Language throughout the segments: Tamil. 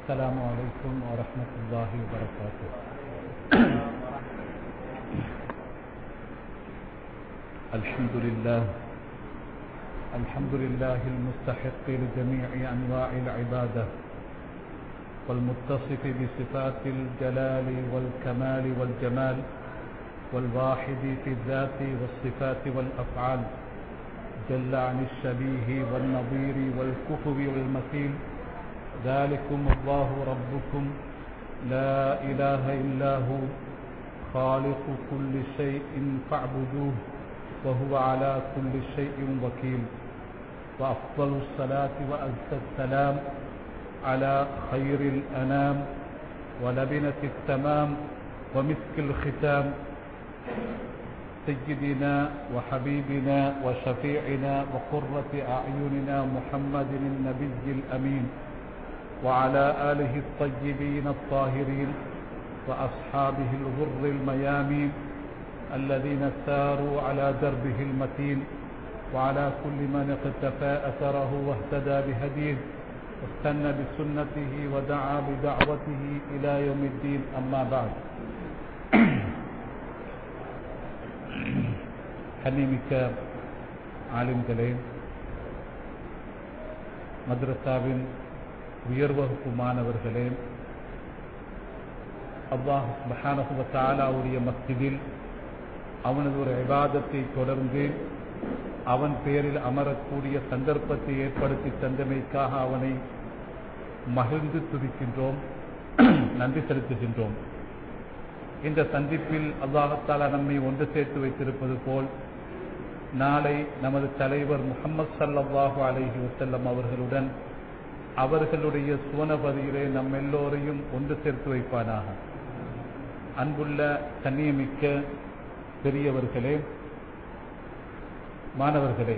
السلام عليكم ورحمة الله وبركاته الحمد لله الحمد لله المستحق لجميع أنواع العبادة والمتصف بصفات الجلال والكمال والجمال والواحد في الذات والصفات والأفعال جل عن الشبيه والنظير والكفر والمثيل ذلكم الله ربكم لا إله إلا هو خالق كل شيء فاعبدوه وهو على كل شيء وكيل وأفضل الصلاة وأزكى السلام على خير الأنام ولبنة التمام ومسك الختام سيدنا وحبيبنا وشفيعنا وقرة أعيننا محمد النبي الأمين وعلى آله الطيبين الطاهرين وأصحابه الغر الميامين الذين ساروا على دربه المتين وعلى كل من اقتفى أثره واهتدى بهديه واستنى بسنته ودعا بدعوته إلى يوم الدين أما بعد கண்ணிமிக்க ஆலிம்களே மദ്രസാவின் உயர்வகுப்பு மாணவர்களே அல்லாஹ் மஹானகுவத்தாலாவுடைய மஸ்ஜிதில் அவனது ஒரு விவாதத்தை தொடர்ந்து அவன் பெயரில் அமரக்கூடிய சந்தர்ப்பத்தை ஏற்படுத்தி தந்தமைக்காக அவனை மகிழ்ந்து துதிக்கின்றோம் நன்றி செலுத்துகின்றோம் இந்த சந்திப்பில் அல்லாஹத்தாலா நம்மை ஒன்று சேர்த்து வைத்திருப்பது போல் நாளை நமது தலைவர் முகமது சல்லாஹு அலஹி வசல்லம் அவர்களுடன் அவர்களுடைய சுவனபதியிலே நம் எல்லோரையும் ஒன்று சேர்த்து வைப்பானாக அன்புள்ள கண்ணியமிக்க பெரியவர்களே மாணவர்களே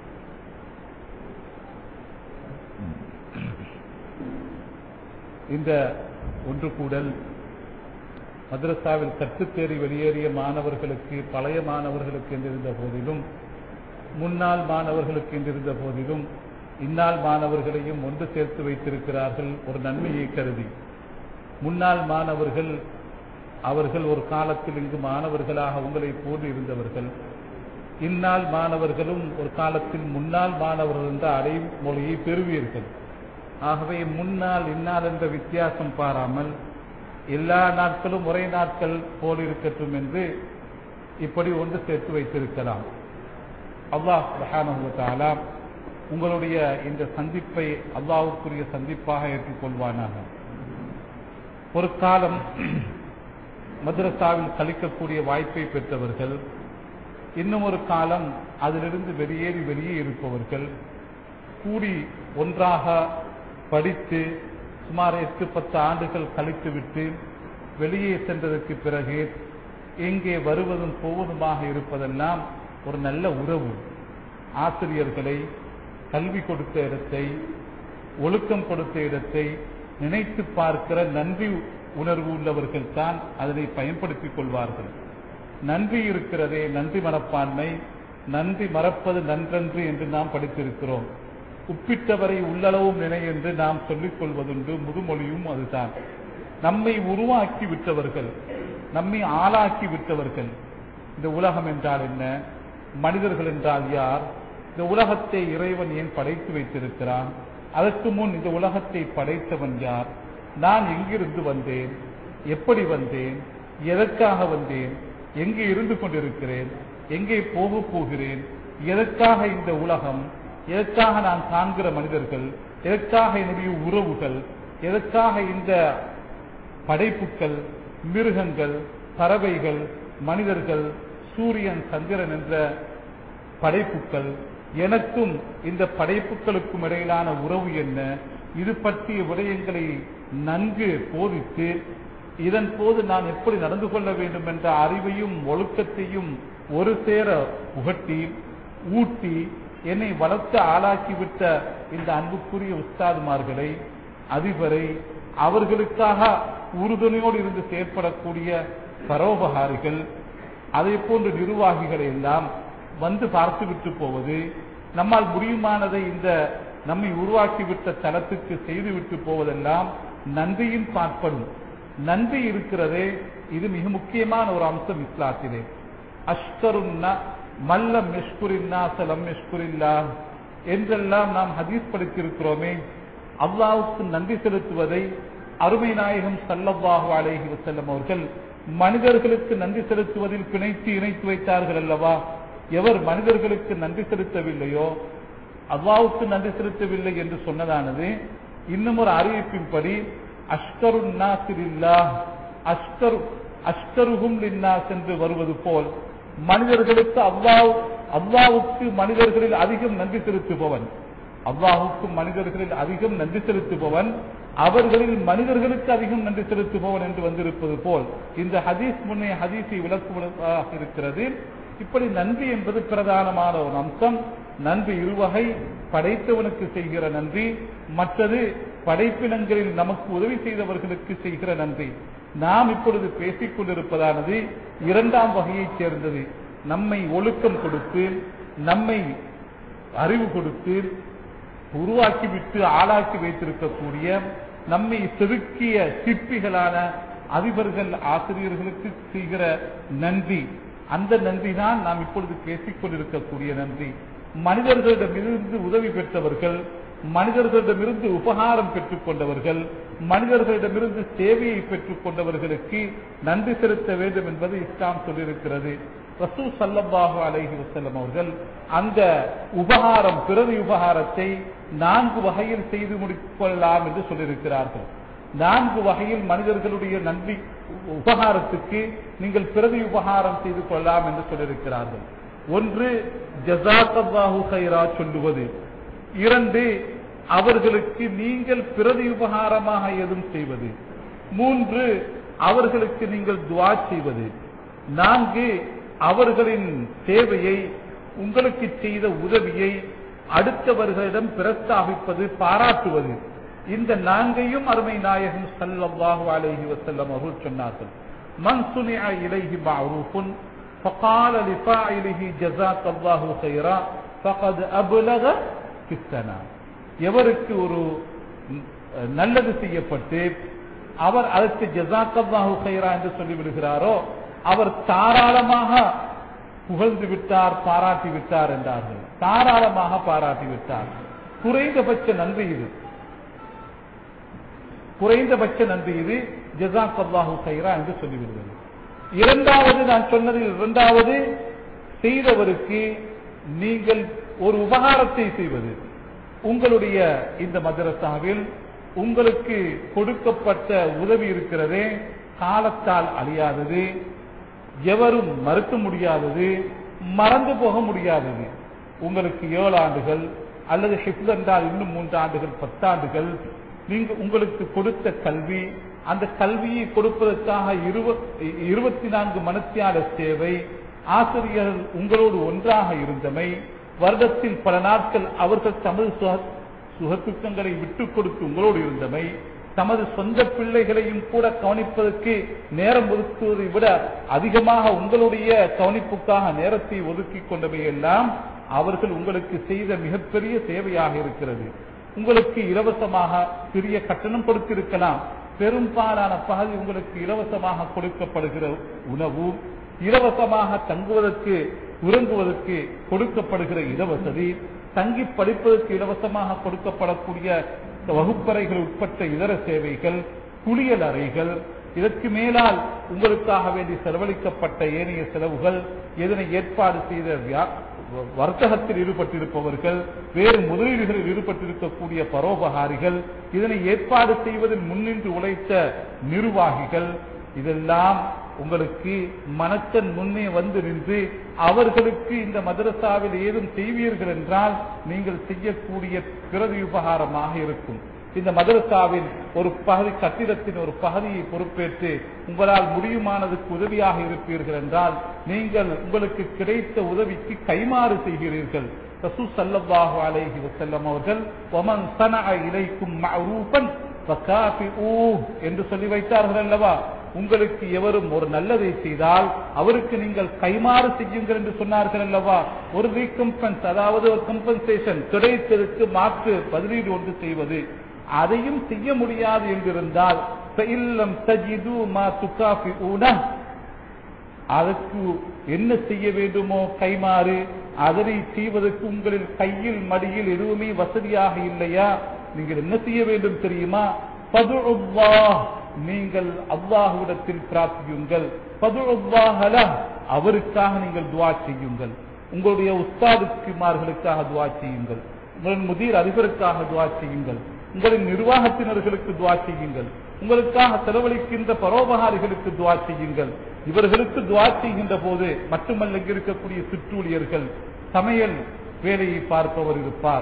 இந்த ஒன்று கூடல் மദ്രസാவில் கற்றுத்தேறி வெளியேறிய மாணவர்களுக்கு பழைய மாணவர்களுக்கு என்றிருந்த போதிலும் முன்னாள் மாணவர்களுக்கு என்றிருந்த போதிலும் இந்நாள் மாணவர்களையும் ஒன்று சேர்த்து வைத்திருக்கிறார்கள் ஒரு நன்மையை கருதி முன்னாள் மாணவர்கள் அவர்கள் ஒரு காலத்தில் இங்கு மாணவர்களாக உங்களை போன்று இருந்தவர்கள் இந்நாள் மாணவர்களும் ஒரு காலத்தில் முன்னாள் மாணவர்கள் என்ற அடைமொழியை பெறுவீர்கள் ஆகவே முன்னால் இந்நாள் என்ற வித்தியாசம் பாராமல் எல்லா நாட்களும் ஒரே நாட்கள் போல் இருக்கட்டும் என்று இப்படி ஒன்று சேர்த்து வைத்திருக்கலாம் அல்லாஹ் மகானகுவத்தாலா உங்களுடைய இந்த சந்திப்பை அல்லாவுக்குரிய சந்திப்பாக ஏற்றுக்கொள்வானாக ஒரு காலம் மദ്രസാவில் கழிக்கக்கூடிய வாய்ப்பை பெற்றவர்கள் இன்னும் ஒரு காலம் அதிலிருந்து வெளியேறி வெளியே இருப்பவர்கள் கூடி ஒன்றாக படித்து சுமார் எட்டு பத்து ஆண்டுகள் கழித்துவிட்டு வெளியே சென்றதற்கு பிறகு எங்கே வருவதும் போவதுமாக இருப்பதெல்லாம் ஒரு நல்ல உறவு ஆசிரியர்களை கல்வி கொடுத்த இடத்தை ஒழுக்கம் கொடுத்த இடத்தை நினைத்து பார்க்கிற நன்றி உணர்வு உள்ளவர்கள் தான் அதனை பயன்படுத்திக் கொள்வார்கள் நன்றி இருக்கிறதே நன்றி மனப்பான்மை நன்றி மறப்பது நன்றன்று என்று நாம் படித்திருக்கிறோம் உப்பிட்டவரை உள்ளளவும் நினை என்று நாம் சொல்லிக் கொள்வதுண்டு முதுமொழியும் அதுதான் நம்மை உருவாக்கி விட்டவர்கள் நம்மை ஆளாக்கி விட்டவர்கள் இந்த உலகம் என்றால் என்ன மனிதர்கள் என்றால் யார் இந்த உலகத்தை இறைவன் ஏன் படைத்து வைத்திருக்கிறான் அதற்கு முன் இந்த உலகத்தை படைத்தவன் யார் நான் எங்கிருந்து வந்தேன் எப்படி வந்தேன் எதற்காக வந்தேன் எங்கே இருந்து கொண்டிருக்கிறேன் எங்கே போக போகிறேன் எதற்காக இந்த உலகம் எதற்காக நான் காண்கிற மனிதர்கள் எதற்காக என்னுடைய உறவுகள் எதற்காக இந்த படைப்புகள் மிருகங்கள் பறவைகள் மனிதர்கள் சூரியன் சந்திரன் என்ற படைப்புகள் எனக்கும் இந்த படைப்புகளுக்கும் இடையிலான உறவு என்ன இது பற்றிய விடயங்களை நன்கு போதித்து இதன் போது நான் எப்படி நடந்து கொள்ள வேண்டும் என்ற அறிவையும் ஒழுக்கத்தையும் ஒரு சேர புகட்டி ஊட்டி என்னை வளர்த்து ஆளாக்கிவிட்ட இந்த அன்புக்குரிய உஸ்தாதுமார்களை அதிபரை அவர்களுக்காக உறுதுணையோடு இருந்து செயற்படக்கூடிய பரோபகாரிகள் அதை போன்ற நிர்வாகிகளை எல்லாம் வந்து பார்த்துவிட்டு போவது நம்மால் முடியுமானதை இந்த நம்மை உருவாக்கிவிட்ட தளத்துக்கு செய்துவிட்டு போவதெல்லாம் நன்றியும் பார்ப்படும் நன்றி இருக்கிறதே இது மிக முக்கியமான ஒரு அம்சம் இஸ்லாத்திலே அஷ்கருன்னா மல்லம் மெஷ்குரில்லா சலம் மெஷ்குரில்லா என்றெல்லாம் நாம் ஹதீஸ் படித்திருக்கிறோமே அல்லாவுக்கு நன்றி செலுத்துவதை அருமை நாயகம் சல்லல்லாஹு அலைஹி வஸல்லம் அவர்கள் மனிதர்களுக்கு நன்றி செலுத்துவதில் பிணைத்து இணைத்து வைத்தார்கள் அல்லவா எவர் மனிதர்களுக்கு நன்றி செலுத்தவில்லையோ அல்லாவுக்கு நன்றி செலுத்தவில்லை என்று சொன்னதானது இன்னும் ஒரு அறிவிப்பின்படி அஷ்கரு நாசிரில்லா அஷ்கரு அஷ்கருகும் லின்னாஸ் என்று வருவது போல் மனிதர்களுக்கு அல்லாஹ் அல்லாவுக்கு மனிதர்களில் அதிகம் நன்றி செலுத்துபவன் அல்லாஹுக்கு மனிதர்களில் அதிகம் நன்றி செலுத்துபவன் அவர்களில் மனிதர்களுக்கு அதிகம் நன்றி செலுத்துபவன் என்று வந்திருப்பது போல் இந்த ஹதீஸ் முன்னே ஹதீஸை விளக்குவதாக இருக்கிறது இப்படி நன்றி என்பது பிரதானமான ஒரு அம்சம் நன்றி இருவகை படைத்தவனுக்கு செய்கிற நன்றி மற்றது படைப்பினங்களில் நமக்கு உதவி செய்தவர்களுக்கு செய்கிற நன்றி நாம் இப்பொழுது பேசிக் கொண்டிருப்பதானது இரண்டாம் வகையைச் சேர்ந்தது நம்மை ஒழுக்கம் கொடுத்து நம்மை அறிவு கொடுத்து உருவாக்கிவிட்டு ஆளாக்கி வைத்திருக்கக்கூடிய நம்மை செதுக்கிய சிற்பிகளான அதிபர்கள் ஆசிரியர்களுக்கு செய்கிற நன்றி அந்த நன்றி தான் நாம் இப்பொழுது பேசிக் கொண்டிருக்கக்கூடிய நன்றி மனிதர்களிடமிருந்து உதவி பெற்றவர்கள் மனிதர்களிடமிருந்து உபகாரம் பெற்றுக் கொண்டவர்கள் மனிதர்களிடமிருந்து சேவையை பெற்றுக் கொண்டவர்களுக்கு நன்றி செலுத்த வேண்டும் என்பது இஸ்லாம் சொல்லியிருக்கிறது ரசூ சல்லல்லாஹு அலைஹி வஸல்லம் அவர்கள் அந்த உபகாரம் பிறவி உபகாரத்தை நான்கு வகையில் செய்து முடிக்கொள்ளலாம் என்று சொல்லியிருக்கிறார்கள் நான்கு வகையில் மனிதர்களுடைய நன்றி உபகாரத்துக்கு நீங்கள் பிறவி உபகாரம் செய்து கொள்ளலாம் என்று சொல்லியிருக்கிறார்கள் ஒன்று ஜசாக்கல்லாஹு ஹைரா சொல்லுவது இரண்டு அவர்களுக்கு நீங்கள் பிரதி உபகாரமாக எதுவும் செய்வது மூன்று அவர்களுக்கு நீங்கள் துவா செய்வது நான்கு அவர்களின் சேவையை உங்களுக்கு செய்த உதவியை அடுத்தவர்களிடம் பிரஸ்தாபிப்பது பாராட்டுவது இந்த நான்கையும் அருமை நாயகம் சல்லல்லாஹு அலைஹி வஸல்லம் அவர்கள் சொன்னார்கள் மன் சுனிஅ இலைஹி மஅரூஃபுன் فقال لفاعله جزاك الله خيرا فقد ابلغ في الثناء எவருக்கு ஒரு நல்லது செய்யப்பட்டு அவர் அதற்கு ஜசாக்கல்லாஹு ஹைரா என்று சொல்லிவிடுகிறாரோ அவர் தாராளமாக புகழ்ந்து விட்டார் பாராட்டி விட்டார் என்றார்கள் தாராளமாக பாராட்டி விட்டார் குறைந்தபட்ச நன்றி இது குறைந்தபட்ச நன்றி இது ஜசாக்கல்லாஹு ஹைரா என்று சொல்லிவிடுகிறது இரண்டாவது நான் சொன்னதில் இரண்டாவது செய்தவருக்கு நீங்கள் ஒரு உபகாரத்தை செய்வது உங்களுடைய இந்த மதரசாவில் உங்களுக்கு கொடுக்கப்பட்ட உதவி இருக்கிறதே காலத்தால் அழியாதது எவரும் மறுக்க முடியாதது மறந்து போக முடியாதது உங்களுக்கு ஏழு ஆண்டுகள் அல்லது ஹிப்ஸ் என்றால் இன்னும் மூன்று ஆண்டுகள் பத்தாண்டுகள் நீங்க உங்களுக்கு கொடுத்த கல்வி அந்த கல்வியை கொடுப்பதற்காக இருபத்தி நான்கு மனத்தியால சேவை ஆசிரியர்கள் உங்களோடு ஒன்றாக இருந்தமை வருடத்தில் பல நாட்கள் அவர்கள் தமது சுகத்துக்கங்களை விட்டுக் கொடுத்து உங்களோடு இருந்தமை தமது சொந்த பிள்ளைகளையும் கூட கவனிப்பதற்கு நேரம் ஒதுக்குவதை விட அதிகமாக உங்களுடைய கவனிப்புக்காக நேரத்தை ஒதுக்கிக் கொண்டவை எல்லாம் அவர்கள் உங்களுக்கு செய்த மிகப்பெரிய சேவையாக இருக்கிறது உங்களுக்கு இலவசமாக சிறிய கட்டணம் கொடுத்திருக்கலாம் பெரும்பாலான பகுதி உங்களுக்கு இலவசமாக கொடுக்கப்படுகிற உணவு இலவசமாக தங்குவதற்கு உறங்குவதற்கு கொடுக்கப்படுகிற இடவசதி தங்கி படிப்பதற்கு இலவசமாக கொடுக்கப்படக்கூடிய வகுப்பறைகள் உட்பட்ட இதர சேவைகள் குளியல் அறைகள் இதற்கு மேலால் உங்களுக்காக வேண்டி செலவழிக்கப்பட்ட ஏனைய செலவுகள் இதனை ஏற்பாடு செய்த வர்த்தகத்தில் ஈடுபட்டிருப்பவர்கள் வேறு முதலீடுகளில் ஈடுபட்டிருக்கக்கூடிய பரோபகாரிகள் இதனை ஏற்பாடு செய்வதில் முன்னின்று உழைத்த நிர்வாகிகள் இதெல்லாம் உங்களுக்கு மனத்தன் முன்னே வந்து நின்று அவர்களுக்கு இந்த மதரசாவில் ஏதும் செய்வீர்கள் என்றால் நீங்கள் செய்யக்கூடிய பிரதி உபகாரமாக இருக்கும் இந்த மதரசாவின் ஒரு பகுதி கட்டிடத்தின் ஒரு பகுதியை பொறுப்பேற்று உங்களால் முடியுமானதுக்கு உதவியாக இருப்பீர்கள் என்றால் நீங்கள் உங்களுக்கு கிடைத்த உதவிக்கு கைமாறு செய்கிறீர்கள் ரசூ சல்லல்லாஹு அலைஹி வஸல்லம் அவர்கள் ஒமன் சனஅ இலைக்கும் மஅரூஃபன் ஃபகாஃபிஊஹ் என்று சொல்லி வைத்தார்கள் அல்லவா உங்களுக்கு எவரும் ஒரு நல்லதை செய்தால் அவருக்கு நீங்கள் கைமாறு செய்யுங்கள் என்று சொன்னார்கள் அல்லவா ஒரு ரீகம்பன்ஸ் அதாவது ஒரு கம்பன்சேஷன் கிடைத்ததற்கு மாற்று பதிலீடு ஒன்று செய்வது அதையும் செய்ய முடியாது என்றிருந்தால் فَإِلَّمْ تَجِدُوا مَا تُكَافِئُونَهُ அதற்கு என்ன செய்ய வேண்டுமோ கைமாறு அதனை செய்வதற்கு உங்களின் கையில் மடியில் எதுவுமே வசதியாக இல்லையா நீங்கள் என்ன செய்ய வேண்டும் தெரியுமா பதுல்லாஹ் நீங்கள் அல்லாஹுவிடத்தில் பிரார்த்தியுங்கள் பதுல்லாஹல அவருக்காக நீங்கள் துவா செய்யுங்கள் உங்களுடைய உஸ்தாதுக்குமார்களுக்காக துவா செய்யுங்கள் உங்களின் முதிர் அதிபருக்காக துவா செய்யுங்கள் உங்களின் நிர்வாகத்தினர்களுக்கு துவா செய்யுங்கள் உங்களுக்காக செலவழிக்கின்ற பரோபகாரிகளுக்கு துவா செய்யுங்கள் இவர்களுக்கு துவா செய்கின்ற போது மட்டுமல்ல இங்கு இருக்கக்கூடிய சிற்றூழியர்கள் சமையல் வேலையை பார்ப்பவர் இருப்பார்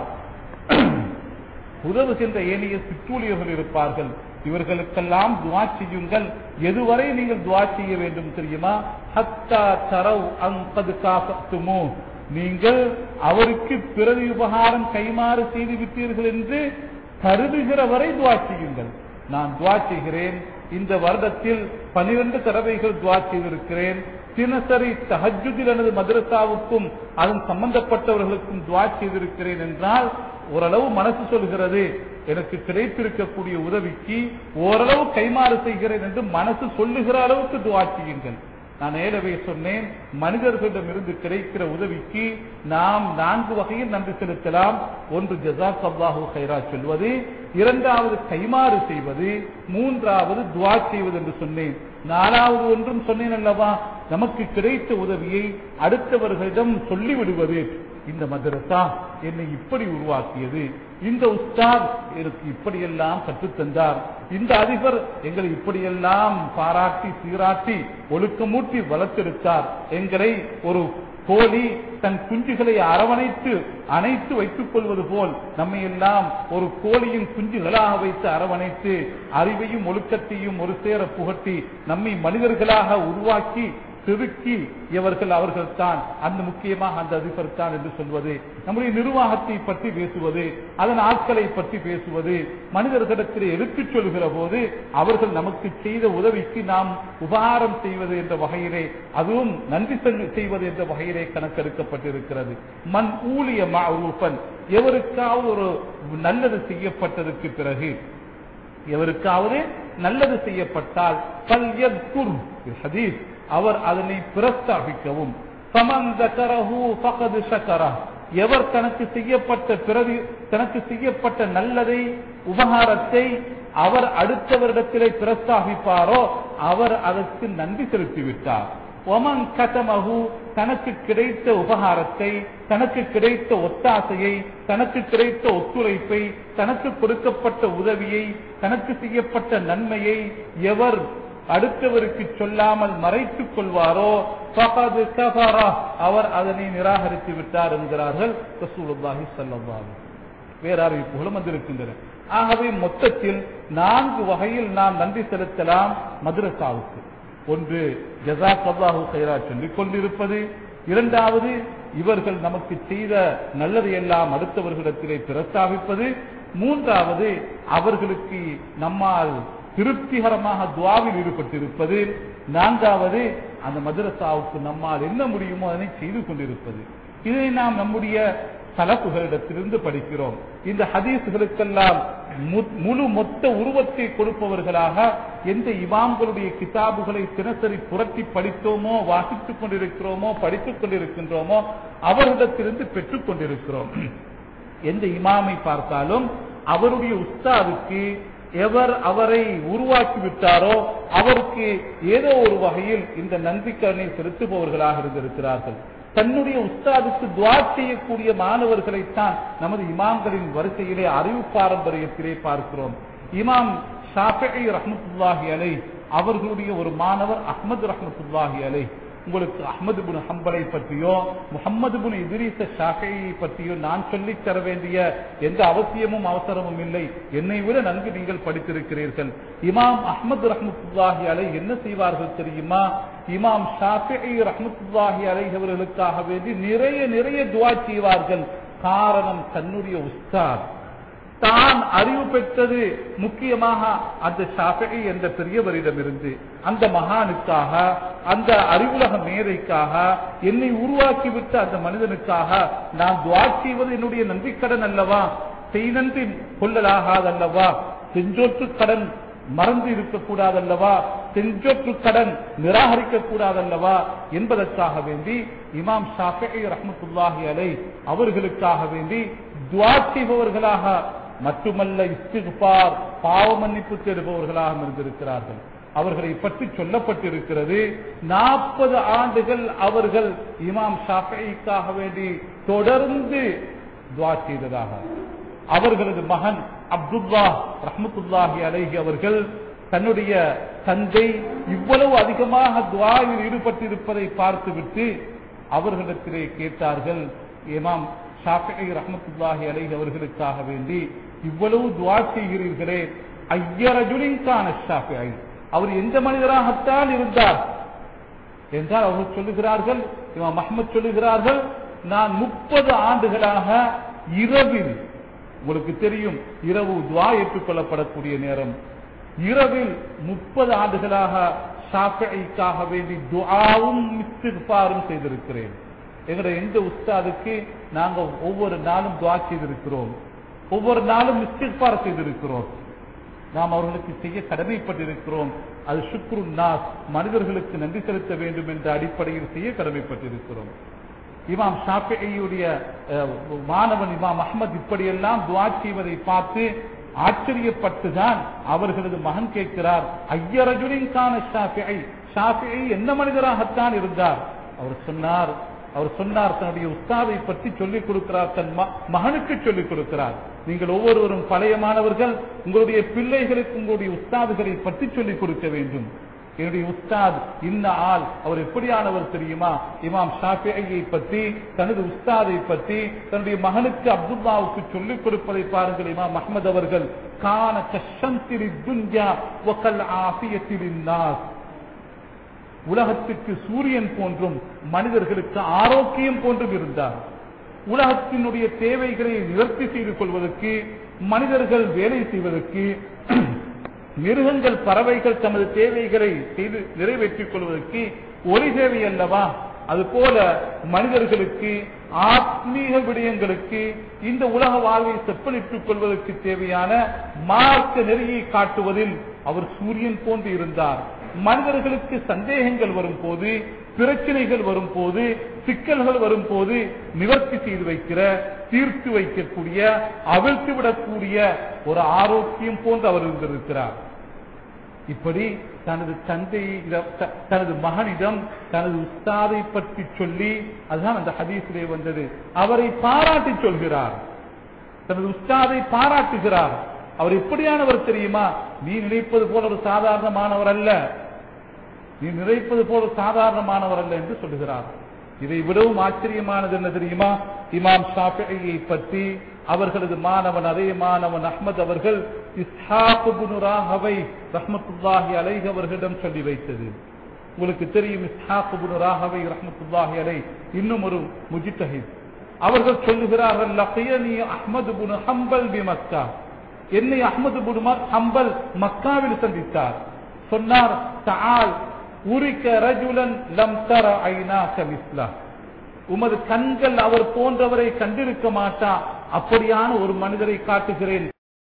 உதவுகின்ற ஏனைய சிற்றூழியர்கள் இருப்பார்கள் இவர்களுக்கெல்லாம் துவா செய்யுங்கள் எதுவரை நீங்கள் துவா செய்ய வேண்டும் தெரியுமா ஹத்தா தரவ் அங்கது காப்பத்துமோ நீங்கள் அவருக்கு பிறகு உபகாரம் கைமாறு செய்து விட்டீர்கள் என்று கருதுகிற வரை துவா செய்யுங்கள் நான் துவா செய்கிறேன் இந்த வருடத்தில் பனிரெண்டு தடவைகள் துவா செய்திருக்கிறேன் தினசரி தஹஜுதில் எனது மதரசாவுக்கும் அதன் சம்பந்தப்பட்டவர்களுக்கும் துவா செய்திருக்கிறேன் என்றால் ஓரளவு மனசு சொல்கிறது எனக்கு கிடைத்திருக்கக்கூடிய உதவிக்கு ஓரளவு கைமாறு செய்கிறேன் என்று மனசு சொல்லுகிற அளவுக்கு துவா செய்யுங்கள் நான் ஏலவே சொன்னேன் மனிதர்களிடமிருந்து கிடைக்கிற உதவிக்கு நாம் நான்கு வகையில் நன்றி செலுத்தலாம் ஒன்று ஜசாக் அல்லாஹு ஹைரா சொல்வது இரண்டாவது கைமாறு செய்வது மூன்றாவது துவா செய்வது என்று சொன்னேன் நாலாவது ஒன்றும் சொன்னேன் அல்லவா நமக்கு கிடைத்த உதவியை அடுத்தவர்களிடம் சொல்லிவிடுவது இந்த மதரசா என்னை இப்படி உருவாக்கியது இந்த உஸ்தாத் எனக்கு இப்படியெல்லாம் கற்றுத்தந்தார் இந்த அதிபர் எங்களை இப்படியெல்லாம் பாராட்டி சீராட்டி ஒழுக்கமூட்டி வளர்த்தெடுத்தார் எங்களை ஒரு கோழி தன் குஞ்சுகளை அரவணைத்து அணைத்து வைத்துக் கொள்வது போல் நம்மை எல்லாம் ஒரு கோழியின் குஞ்சுகளாக வைத்து அரவணைத்து அறிவையும் ஒழுக்கத்தையும் ஒரு சேர புகட்டி நம்மை மனிதர்களாக உருவாக்கி செதுக்கி இவர்கள் அவர்கள் தான் அந்த முக்கியமாக அந்த அதிபர் தான் என்று சொல்வது நம்முடைய நிர்வாகத்தை பற்றி பேசுவது அதன் ஆட்களை பற்றி பேசுவது மனிதர்களிடத்தில் எடுத்துச் சொல்கிற போது அவர்கள் நமக்கு செய்த உதவிக்கு நாம் உபகாரம் செய்வது என்ற வகையிலே அதுவும் நன்றி செல்~ செய்வது என்ற வகையிலே கணக்கெடுக்கப்பட்டிருக்கிறது மண் ஊழிய மாரூபன் எவருக்காவது ஒரு நல்லது செய்யப்பட்டதற்கு பிறகு எவருக்காவது நல்லது செய்யப்பட்டால் பல் யத்குர் ஹதீஸ் அவர் அதனை பிரஸ்தாபிக்கவும் ஃபமன் தக்கரஹு ஃபகது ஷக்கரா எவர் தனக்கு செய்யப்பட்ட பிறகு தனக்கு செய்யப்பட்ட நல்லதை உபகாரத்தை அவர் அடுத்தவரிடத்திலே பிரஸ்தாபிப்பாரோ அவர் அதற்கு நன்றி செலுத்திவிட்டார் ஒமன் கதமகு தனக்கு கிடைத்த உபகாரத்தை தனக்கு கிடைத்த ஒத்தாசையை தனக்கு கிடைத்த ஒத்துழைப்பை தனக்கு கொடுக்கப்பட்ட உதவியை தனக்கு செய்யப்பட்ட நன்மையை எவர் அடுத்தவருக்கு சொல்லாமல் மறைத்துக் கொள்வாரோ ஃபகது கஃபரா, அவர் அதனை நிராகரித்து விட்டார் என்கிறார்கள் ரசூலுல்லாஹி ஸல்லல்லாஹு அலைஹி வேற அறிவிப்புகளும் வந்திருக்கின்றன ஆகவே மொத்தத்தில் நான்கு வகையில் நாம் நன்றி செலுத்தலாம் மதுரசாவுக்கு ஒன்று ஜசாக் அல்லாஹு கைரா சொல்லிக் கொண்டிருப்பது இரண்டாவது இவர்கள் நமக்கு செய்த நல்லதை எல்லாம் அடுத்தவர்களிடத்திலே பிரஸ்தாபிப்பது மூன்றாவது அவர்களுக்கு நம்மால் திருப்திகரமாக துவாவில் ஈடுபட்டிருப்பது நான்காவது அந்த மதரசாவுக்கு நம்மால் என்ன முடியுமோ அதனை செய்து கொண்டிருப்பது இதை நாம் நம்முடைய தலப்புகளிடத்திலிருந்து படிக்கிறோம் இந்த ஹதீஸ்களுக்கெல்லாம் மு- முழு மொத்த உருவத்தை கொடுப்பவர்களாக எந்த இமாம்களுடைய கிதாபுகளை தினசரி புரட்டி படித்தோமோ வாசித்துக் கொண்டிருக்கிறோமோ படித்துக் கொண்டிருக்கின்றோமோ அவர்களிடத்திலிருந்து பெற்றுக் கொண்டிருக்கிறோம் எந்த இமாமை பார்த்தாலும் அவருடைய உஸ்தாதுக்கு எவர் அவரை உருவாக்கி விட்டாரோ அவருக்கு ஏதோ ஒரு வகையில் இந்த நன்றிக்கரணை செலுத்துபவர்களாக இருந்திருக்கிறார்கள் தன்னுடைய உஸ்தாதுக்கு துவா செய்யக்கூடிய மாணவர்களைத்தான் நமது இமாம்களின் வரிசையிலே அறிவு பாரம்பரியத்திலே பார்க்கிறோம் இமாம் ஷாஃபிஐ ரஹ்மத்துல்லாஹி அலை அவர்களுடைய ஒரு மாணவர் அஹ்மது ரஹ்மத்துல்லாஹி அலை உங்களுக்கு அஹ்மது பின் ஹம்பலை பற்றியோ முகமது பின் இதிரீச ஷாஃபியை பற்றியோ நான் சொல்லித் தர வேண்டிய எந்த அவசியமும் அவசரமும் இல்லை என்னை விட நன்கு நீங்கள் படித்திருக்கிறீர்கள் இமாம் அஹ்மது ரஹ்மத்துல்லாஹி அலை என்ன செய்வார்கள் தெரியுமா இமாம் ஷாஃபிஐ ரஹ்மத்துல்லாஹி அலை அவர்களுக்காக வேண்டி நிறைய நிறைய துவா செய்வார்கள் காரணம் தன்னுடைய உஸ்தாத் தான் அறிவு பெற்றது முக்கியமாக அந்த ஷாஃபிஈ என்ற பெரியவரிடமிருந்து அந்த மகானுக்காக அந்த அறிவுலக மேதைக்காக என்னை உருவாக்கிவிட்ட அந்த மனிதனுக்காக நான் துவா செய்வது என்னுடைய நன்றிக்கடன் அல்லவா செய்நன்றி கொள்ளலாகாதல்லவா செஞ்சோற்று கடன் மறந்து இருக்கக்கூடாதல்லவா செஞ்சோற்று கடன் நிராகரிக்க கூடாதல்லவா என்பதற்காக வேண்டி இமாம் ஷாஃபி ரஹமத்துல்லாஹி அலை அவர்களுக்காக வேண்டி துவா செய்பவர்களாக மட்டுமல்ல இஸ்திகுபார் பாவ மன்னிப்பு தேடுபவர்களாக இருந்திருக்கிறார்கள் அவர்களை பற்றி சொல்லப்பட்டிருக்கிறது நாற்பது ஆண்டுகள் அவர்கள் இமாம் ஷாஃபிக்காக வேண்டி தொடர்ந்து துவா செய்ததாக அவர்களது மகன் அப்துல்லா ரஹமத்துல்லாஹி அலைஹி அவர்கள் தன்னுடைய தந்தை இவ்வளவு அதிகமாக துவாவில் ஈடுபட்டிருப்பதை பார்த்துவிட்டு அவர்களிடத்திலே கேட்டார்கள் இமாம் ஷாஃபி ரஹமத்துல்லாஹி அலைஹி அவர்களுக்காக வேண்டி இவ்வளவு துவா செய்கிறீர்களே ஐயரஜுலின்கான ஷாஃபி அவர் எந்த மனிதராகத்தான் இருந்தார் என்றால் அவர்கள் சொல்லுகிறார்கள் இமாம் மஹமத் சொல்லுகிறார்கள் நான் முப்பது ஆண்டுகளாக இரவில் உங்களுக்கு தெரியும் இரவு துவா ஏற்றுக்கொள்ளப்படக்கூடிய நேரம் இரவில் முப்பது ஆண்டுகளாக ஷாஃபிக்காக வேண்டி துஆவும் இஸ்திக்பாரும் செய்திருக்கிறேன் எங்களுடைய எந்த உஸ்தாதுக்கு நாங்க ஒவ்வொரு நாளும் துவா செய்திருக்கிறோம் ஒவ்வொரு நாளும் இஸ்திக்பார் செய்திருக்கிறோம் நாம் அவர்களுக்கு செய்ய கடமைப்பட்டிருக்கிறோம் அது சுக்ரு நாஸ் மனிதர்களுக்கு நன்றி செலுத்த வேண்டும் என்ற அடிப்படையில் செய்ய கடமைப்பட்டிருக்கிறோம் இமாம் ஷாஃபியுடைய மாணவன் இமாம் அஹ்மத் இப்படியெல்லாம் துவா செய்வதை பார்த்து ஆச்சரியப்பட்டுதான் அவர்களது மகன் கேட்கிறார் ஐயரஜுலின் கான ஷாஃபி ஷாஃபி என்ன மனிதராகத்தான் இருந்தார் அவர் சொன்னார் அவர் சொன்னார் தன்னுடைய உஸ்தாதை பற்றி சொல்லிக் கொடுக்கிறார் தன் மகனுக்கு சொல்லிக் கொடுக்கிறார் நீங்கள் ஒவ்வொருவரும் பழைய மாணவர்கள் உங்களுடைய பிள்ளைகளுக்கு உங்களுடைய உஸ்தாதுகளை பற்றி சொல்லிக் கொடுக்க வேண்டும் என்னுடைய உஸ்தாத் இந்த ஆள் அவர் எப்படியானவர் தெரியுமா இமாம் ஷாஃபியை பற்றி தனது உஸ்தாதை பற்றி தன்னுடைய மகனுக்கு அப்துல்லாவுக்கு சொல்லிக் கொடுப்பதை பாருங்கள் இமாம் அஹமது அவர்கள் கான கஷந்திரி துன்யா ஒக்கல் ஆசியத்திரின் நாஸ் உலகத்துக்கு சூரியன் போன்றும் மனிதர்களுக்கு ஆரோக்கியம் போன்றும் இருந்தார் உலகத்தினுடைய தேவைகளை நிவர்த்தி செய்து கொள்வதற்கு மனிதர்கள் வேலை செய்வதற்கு மிருகங்கள் பறவைகள் தமது தேவைகளை செய்து நிறைவேற்றிக் கொள்வதற்கு ஒளி தேவை அல்லவா அதுபோல மனிதர்களுக்கு ஆத்மீக விடயங்களுக்கு இந்த உலக வாழ்வை செப்பனிட்டுக் கொள்வதற்கு தேவையான மார்க்க நெறியை காட்டுவதில் அவர் சூரியன் போன்று இருந்தார் மனிதர்களுக்கு சந்தேகங்கள் வரும் போது பிரச்சனைகள் வரும் போது சிக்கல்கள் வரும் போது நிவர்த்தி செய்து வைக்கிற தீர்த்து வைக்கக்கூடிய அவிழ்த்து விடக்கூடிய ஒரு ஆரோக்கியம் போன்று அவர் இருந்திருக்கிறார் இப்படி தனது தந்தை தனது மகனிடம் தனது உஸ்தாதை பற்றி சொல்லி அதுதான் அந்த ஹதீஸிலே வந்தது அவரை பாராட்டி சொல்கிறார் தனது உஸ்தாதை பாராட்டுகிறார் அவர் எப்படியானவர் தெரியுமா நீ நினைப்பது போல ஒரு சாதாரணமானவர் அல்ல நீ நினைப்பது போல சாதாரணமானவர் அல்ல என்று சொல்லுகிறார் இதை விடவும் ஆச்சரியமானது என்ன தெரியுமா இமாம் ஷாஃபியை பற்றி அவர்களது மாணவன் அதே மாணவன் அஹ்மத் அவர்கள் இஸ்ஹாபுராகவை ரஹமத்துல்லாஹி அலைஹ் அவர்களிடம் சொல்லி வைத்தது உங்களுக்கு தெரியும் இஸ்ஹாபுராகவை ரஹமத்துல்லாஹி அலை இன்னும் ஒரு முஜித்தஹித் அவர்கள் சொல்லுகிறார்கள் லக்கியனி அஹ்மது புனு ஹம்பல் பி மக்கா என்னை அஹ்மது புனு ஹம்பல் மக்காவில் சந்தித்தார் சொன்னார் தால் உரிக்க ரஜுலன் லம் தர ஐநாக மிஸ்லா உமது கண்கள் அவர் போன்றவரை கண்டிருக்க மாட்டா அப்படியான ஒரு மனிதரை காட்டுகிறேன்